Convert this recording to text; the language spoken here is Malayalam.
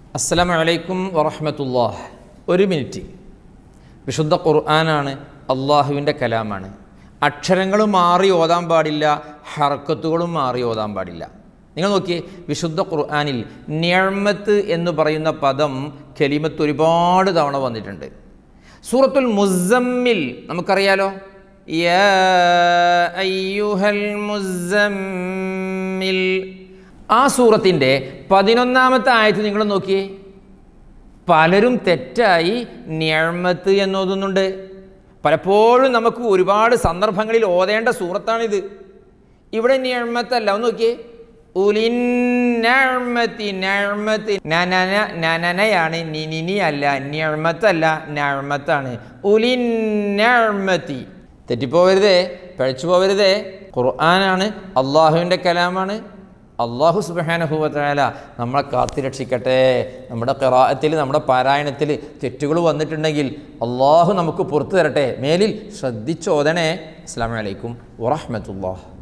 അസ്സലാമു അലൈക്കും വറഹമത്തുല്ലാഹ് ഒരു മിനിറ്റ് വിശുദ്ധ ഖുർആനാണ് അള്ളാഹുവിൻ്റെ കലാമാണ് അക്ഷരങ്ങൾ മാറി ഓതാൻ പാടില്ല ഹർക്കത്തുകളും മാറി ഓതാൻ പാടില്ല നിങ്ങൾ നോക്കിയേ വിശുദ്ധ ഖുർആനിൽ നിയമത്ത് എന്ന് പറയുന്ന പദം കലിമത്ത് ഒരുപാട് തവണ വന്നിട്ടുണ്ട് സൂറത്തുൽ മുസമ്മിൽ നമുക്കറിയാലോ യാ അയ്യുഹൽ മുസമ്മിൽ ആ സൂറത്തിൻ്റെ പതിനൊന്നാമത്തെ ആയത്ത് നിങ്ങൾ നോക്കിയേ പലരും തെറ്റായി ഞഴ്മത്ത് എന്നോതുന്നുണ്ട് പലപ്പോഴും നമുക്ക് ഒരുപാട് സന്ദർഭങ്ങളിൽ ഓതേണ്ട സൂറത്താണിത് ഇവിടെ ഞഴ്മത്തല്ല ഒന്ന് നോക്കിയേ ഉലിന്നഴ്മത്തി നഴ്മത്ത് നനന നനനയാണ് നിനിനി അല്ല ഞഴ്മത്തല്ല നഴ്മത്താണ് ഉലിന്നഴ്മത്തി തെറ്റിപ്പോവരുതേ പഴച്ചു പോവരുതേ ഖുർആനാണ് അള്ളാഹുവിൻ്റെ കലാമാണ് അള്ളാഹു സുബാനഹുവല നമ്മളെ കാത്തിരക്ഷിക്കട്ടെ നമ്മുടെ ഖിറാഅത്തിൽ നമ്മുടെ പാരായണത്തിൽ തെറ്റുകൾ വന്നിട്ടുണ്ടെങ്കിൽ അള്ളാഹു നമുക്ക് പുറത്തു തരട്ടെ മേലിൽ ശ്രദ്ധിച്ചോദണേ അസ്സാം വലൈക്കും വറഹമത്തുല്ലാ